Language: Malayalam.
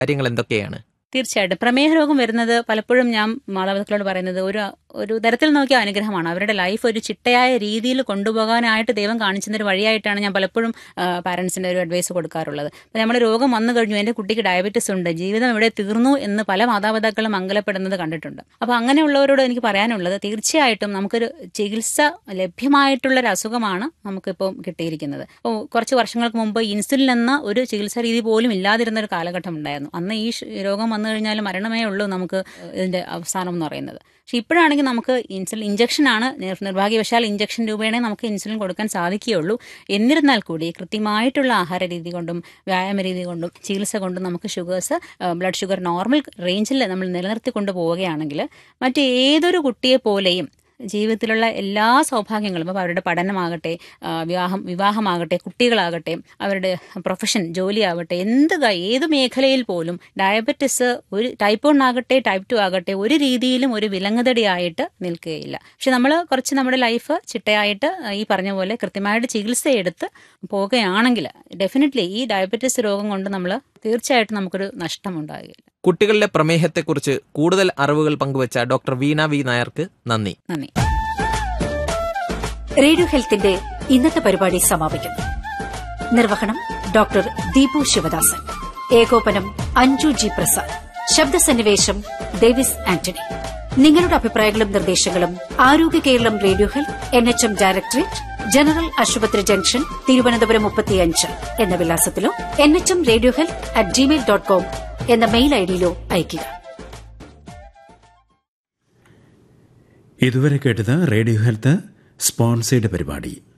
കാര്യങ്ങൾ എന്തൊക്കെയാണ് തീർച്ചയായിട്ടും പ്രമേഹ രോഗം വരുന്നത് പലപ്പോഴും ഞാൻ മാതാപിതാക്കളോട് പറയുന്നത് ഒരു ഒരു തരത്തിൽ നോക്കിയ അനുഗ്രഹമാണ് അവരുടെ ലൈഫ് ഒരു ചിട്ടയായ രീതിയിൽ കൊണ്ടുപോകാനായിട്ട് ദൈവം കാണിച്ചുന്ന ഒരു വഴിയായിട്ടാണ് ഞാൻ പലപ്പോഴും പാരൻസിന്റെ ഒരു അഡ്വൈസ് കൊടുക്കാറുള്ളത് അപ്പോൾ നമ്മുടെ രോഗം വന്നു കഴിഞ്ഞു എൻ്റെ കുട്ടിക്ക് ഡയബറ്റിസ് ഉണ്ട് ജീവിതം ഇവിടെ തീർന്നു എന്ന് പല മാതാപിതാക്കളും മംഗലപ്പെടുന്നത് കണ്ടിട്ടുണ്ട് അപ്പോൾ അങ്ങനെയുള്ളവരോട് എനിക്ക് പറയാനുള്ളത് തീർച്ചയായിട്ടും നമുക്കൊരു ചികിത്സ ലഭ്യമായിട്ടുള്ള ഒരു അസുഖമാണ് നമുക്കിപ്പോൾ കിട്ടിയിരിക്കുന്നത് അപ്പോൾ കുറച്ച് വർഷങ്ങൾക്ക് മുമ്പ് ഇൻസുലിൻ എന്ന ഒരു ചികിത്സാ രീതി പോലും ഇല്ലാതിരുന്ന ഒരു കാലഘട്ടം ഉണ്ടായിരുന്നു അന്ന് ഈ ഷ് രോഗം വന്നു കഴിഞ്ഞാൽ മരണമേ ഉള്ളൂ നമുക്ക് ഇതിന്റെ അവസാനം എന്ന് പറയുന്നത് പക്ഷെ ഇപ്പോഴാണെങ്കിൽ നമുക്ക് ഇൻസുലിൻ ഇഞ്ചക്ഷനാണ് നിർ- നിർഭാഗ്യവശാൽ ഇഞ്ചക്ഷൻ രൂപേണേ നമുക്ക് ഇൻസുലിൻ കൊടുക്കാൻ സാധിക്കുകയുള്ളൂ എന്നിരുന്നാൽ കൂടി കൃത്യമായിട്ടുള്ള ആഹാര രീതി കൊണ്ടും വ്യായാമ രീതി കൊണ്ടും ചികിത്സ കൊണ്ടും നമുക്ക് ഷുഗേഴ്സ് ബ്ലഡ് ഷുഗർ നോർമൽ റേഞ്ചിൽ നമ്മൾ നിലനിർത്തിക്കൊണ്ട് പോവുകയാണെങ്കിൽ മറ്റേതൊരു കുട്ടിയെ പോലെയും ജീവിതത്തിലുള്ള എല്ലാ സൗഭാഗ്യങ്ങളും ഇപ്പോൾ അവരുടെ പഠനമാകട്ടെ ആ, വിവാഹം വിവാഹമാകട്ടെ കുട്ടികളാകട്ടെ അവരുടെ പ്രൊഫഷൻ ജോലിയാവട്ടെ എന്ത് ക- ഏത് മേഖലയിൽ പോലും ഡയബറ്റിസ് ഒരു ടൈപ്പ് വൺ ആകട്ടെ ടൈപ്പ് ടു ആകട്ടെ ഒരു രീതിയിലും ഒരു വിലങ്ങുതടിയായിട്ട് നിൽക്കുകയില്ല പക്ഷെ നമ്മൾ കുറച്ച് നമ്മുടെ ലൈഫ് ചിട്ടയായിട്ട് ഈ പറഞ്ഞ പോലെ കൃത്യമായിട്ട് ചികിത്സയെടുത്ത് പോകുകയാണെങ്കിൽ ഡെഫിനറ്റ്ലി ഈ ഡയബറ്റിസ് രോഗം കൊണ്ട് നമ്മൾ തീർച്ചയായിട്ടും നമുക്കൊരു നഷ്ടമുണ്ടാകില്ല കുട്ടികളിലെ പ്രമേഹത്തെക്കുറിച്ച് കൂടുതൽ അറിവുകൾ പങ്കുവച്ച ഡോക്ടർ വീണ വി നായർക്ക് നന്ദി നന്ദി റേഡിയോ ഹെൽത്തിന്റെ ഇന്നത്തെ പരിപാടി സമാപിക്കുന്നു നിർവഹണം ഡോക്ടർ ദീപു ശിവദാസൻ ഏകോപനം അഞ്ജു ജി പ്രസാദ് ശബ്ദസന്നിവേശം ഡേവിസ് ആന്റണി നിങ്ങളുടെ അഭിപ്രായങ്ങളും നിർദ്ദേശങ്ങളും Arogya Keralam radio health N H M directorate general ആശുപത്രി ജംഗ്ഷൻ തിരുവനന്തപുരം മുപ്പത്തിയഞ്ച് എന്ന വിലാസത്തിലോ N H M radio health at Gmail dot com എന്ന മെയിൽ ഐഡിയിലോ അയയ്ക്കുക ഇതുവരെ കേട്ടത് റേഡിയോ ഹെൽത്ത് സ്പോൺസേഡ് പരിപാടി